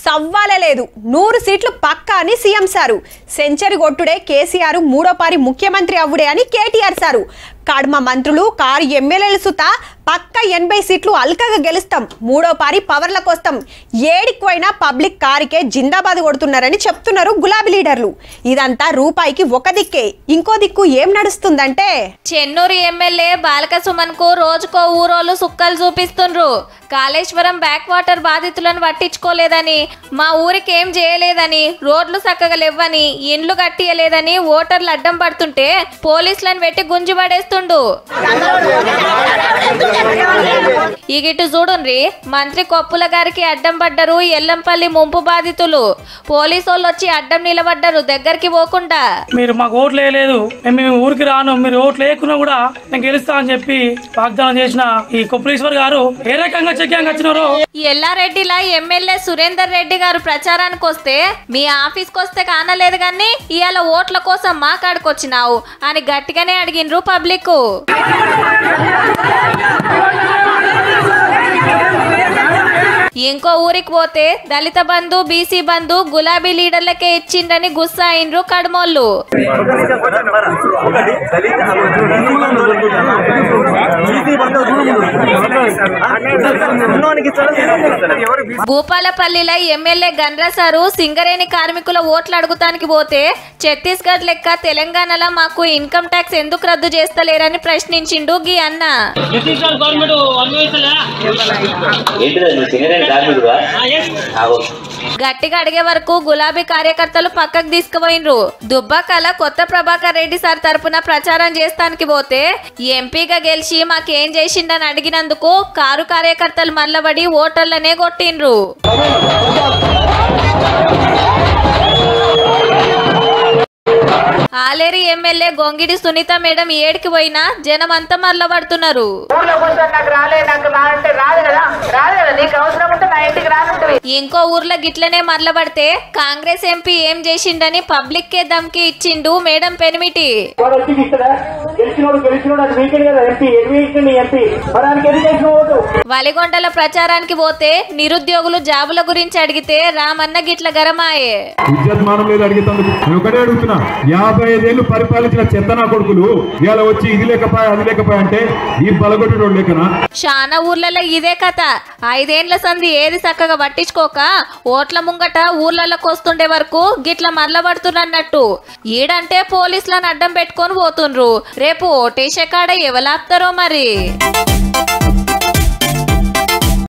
సవ్వాలే లేదు నూరు సీట్లు పక్కా అని సీఎం సారు సెంచరీ కొట్టుడే కేసీఆర్ మూడో పారి ముఖ్యమంత్రి అవ్వుడే అని కేటీఆర్ సారు కడమ మంత్రులు కారు ఎమ్మెల్యేలు సుత పక్క ఎనభై సీట్లు అల్కగా గెలుస్తాం మూడో పారి పవర్లకు వస్తాం ఏడికి పోయినా పబ్లిక్ కారుకే జిందాబాద్ కొడుతున్నారని చెప్తున్నారు గులాబీ లీడర్లు ఇదంతా రూపాయికి ఒక దిక్కే ఇంకో దిక్కు ఏం నడుస్తుందంటే చెన్నూరు ఎమ్మెల్యే బాలక సుమన్ కు రోజుకో ఊరోళ్ళు సుక్కలు చూపిస్తుండ్రు కాళేశ్వరం బ్యాక్ వాటర్ బాధితులను పట్టించుకోలేదని మా ఊరికి ఏం చేయలేదని రోడ్లు చక్కగా లేవని ఇండ్లు కట్టియలేదని ఓటర్లు అడ్డం పడుతుంటే పోలీసులను పెట్టి గుంజి పడేస్తుండు ఇగిటు చూడుండ్రి మంత్రి కొప్పుల గారికి అడ్డం పడ్డరు ఎల్లంపల్లి ముంపు బాధితులు పోలీసు వాళ్ళు వచ్చి అడ్డం నిలబడ్డరు దగ్గరికి పోకుండా మీరు మాకు ఓట్లు వేయలేదు మేము మీ ఊరికి రాను మీరు ఓట్లు వేయకున్నా కూడా నేను గెలుస్తా అని చెప్పి వాగ్దానం చేసిన ఈ కొప్పలేశ్వర్ గారు ఏ రకంగా చెక్కాంగా వచ్చినారో ఎల్లారెడ్డిలా ఎమ్మెల్యే సురేందర్ రెడ్డి గారు ప్రచారానికి వస్తే మీ ఆఫీస్కి వస్తే కానలేదు కానీ ఇవాళ ఓట్ల కోసం మా కాడికి వచ్చినావు అని గట్టిగానే అడిగినరు పబ్లిక్ ఇంకో ఊరికి పోతే దళిత బంధు బీసీ బంధు గులాబీ లీడర్లకే ఇచ్చిండ్రని గుస్సా అయినరు కడమోళ్ళు భూపాలపల్లిలో ఎమ్మెల్యే గన్రసారు సింగరేణి కార్మికుల ఓట్లు అడుగుతానికి పోతే ఛత్తీస్గఢ్ లెక్క తెలంగాణలో మాకు ఇన్కమ్ ట్యాక్స్ ఎందుకు రద్దు చేస్తలేరని ప్రశ్నించిండు గీ అన్న ఏంటిదా నువ్వు సింగరేణి కార్మికుడువా ఆ, ఓకే. గట్టిగా అడిగే వరకు గులాబీ కార్యకర్తలు పక్కకు తీసుకుపోయినరు దుబ్బాకల కొత్త ప్రభాకర్ రెడ్డి సార్ తరపున ప్రచారం చేస్తానికి పోతే ఎంపీగా గెలిచి మాకేం చేసిండని అడిగినందుకు కారు కార్యకర్తలు మల్లబడి ఓటర్లనే కొట్టిండ్రు ఆలేరు ఎమ్మెల్యే గొంగిడి సునీత మేడం ఏడికి పోయినా జనం అంతా మరలబడుతున్నారు ఊర్లో కూర్చొని నాకు రాలే నాకు రా అంటే రాదు కదా రాదు కదా నీకు అవసరం ఉంటే నా ఇంటికి రానుంటుంది ఇంకో ఊర్లో గిట్లనే మరలబడితే కాంగ్రెస్ ఎంపీ ఏం చేసిండని పబ్లిక్ కే దమ్కి ఇచ్చిండు మేడం పెనిమిటి వాడు వచ్చి ఇస్తాడా గెలిచినోడు గెలిచినోడు అది వీకెండ్ కదా ఎంపీ ఎన్ని వీకెండ్ ఎంపీ మరి ఆయనకి ఎందుకు వేసిన ఓటు వలిగొండల ప్రచారానికి పోతే నిరుద్యోగులు జాబుల గురించి అడిగితే రామన్న గిట్ల గరమాయే విద్యాత్మానం లేదు అడిగేందుకు నేను ఒకటే అడుగుతున్నా యాభై ఐదేళ్లు పరిపాలించిన చెత్త నా కొడుకులు ఇవాళ వచ్చి ఇది లేకపోయా అది లేకపోయా అంటే ఈ బలగొట్టడం లేకనా చాలా ఊర్లలో ఇదే కథ ఐదేండ్ల సంధి ఏది చక్కగా పట్టించుకోక ఓట్ల ముంగట ఊర్లలోకి వస్తుండే వరకు గిట్ల మరలబడుతున్నట్టు ఈడంటే పోలీసులను అడ్డం పెట్టుకొని పోతుండ్రు రేపు ఓటేసే కాడ ఎవలాపుతారో మరి